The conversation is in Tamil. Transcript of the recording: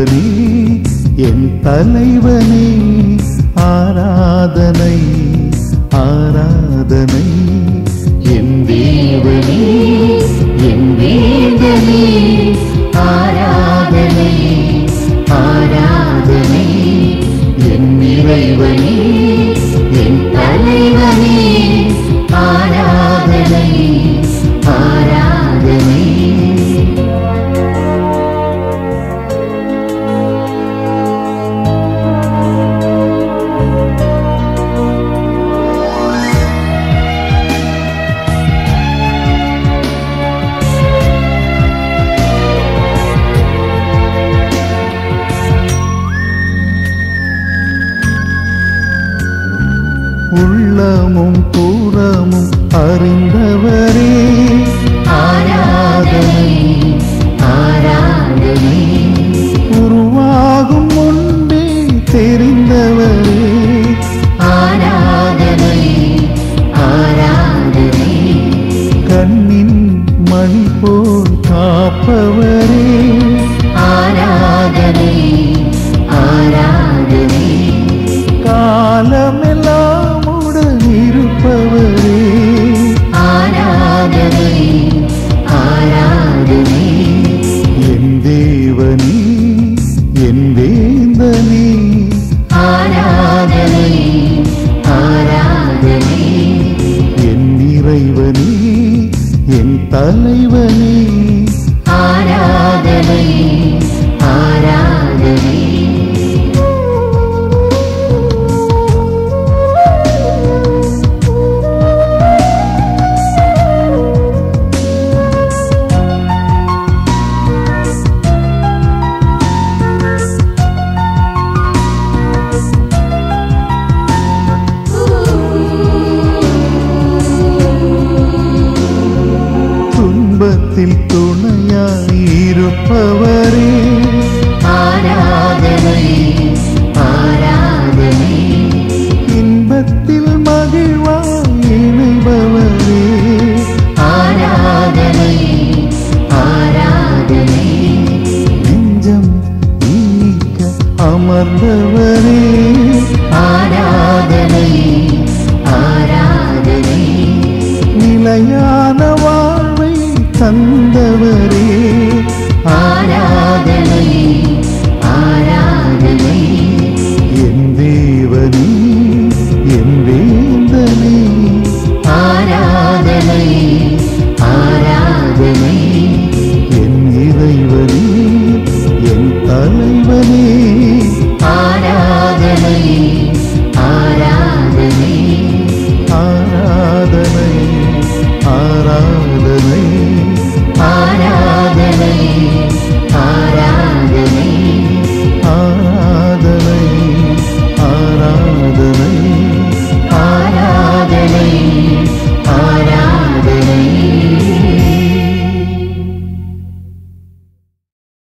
தேவனே என் தலைவனே ஆராதனை ஆராதனை என் தேவனே என் வேதனே ஆராதனை ஆராதனை என் இறைவனே என் தலைவனே ஆராதனை ஆராதனை உள்ளமும் தூரமும் அறிந்தவரே ஆராதனை ஆராதனை உருவாகும் முன்பே தெரிந்தவரே ஆராதனை ஆராதனை கண்ணின் மணி போல் காப்பவரே ஆராதனை ஆராதனை காலமெல்லாம் உடன் இருப்பவரே ஆராதனை ஆராதனை என் தேவனே என் வேந்தனே ஆராதனை ஆராதனை என் இறைவனே என் தலைவனே ஆராதனை ஆராதனை துன்பத்தில் துணையாயிருப்பவரே ஆராதனை ஆராதனை இன்பத்தில் மகிழ்வாய் இணைபவரே ஆராதனை ஆராதனை நெஞ்சம் நீக்க அமர்ந்தவரே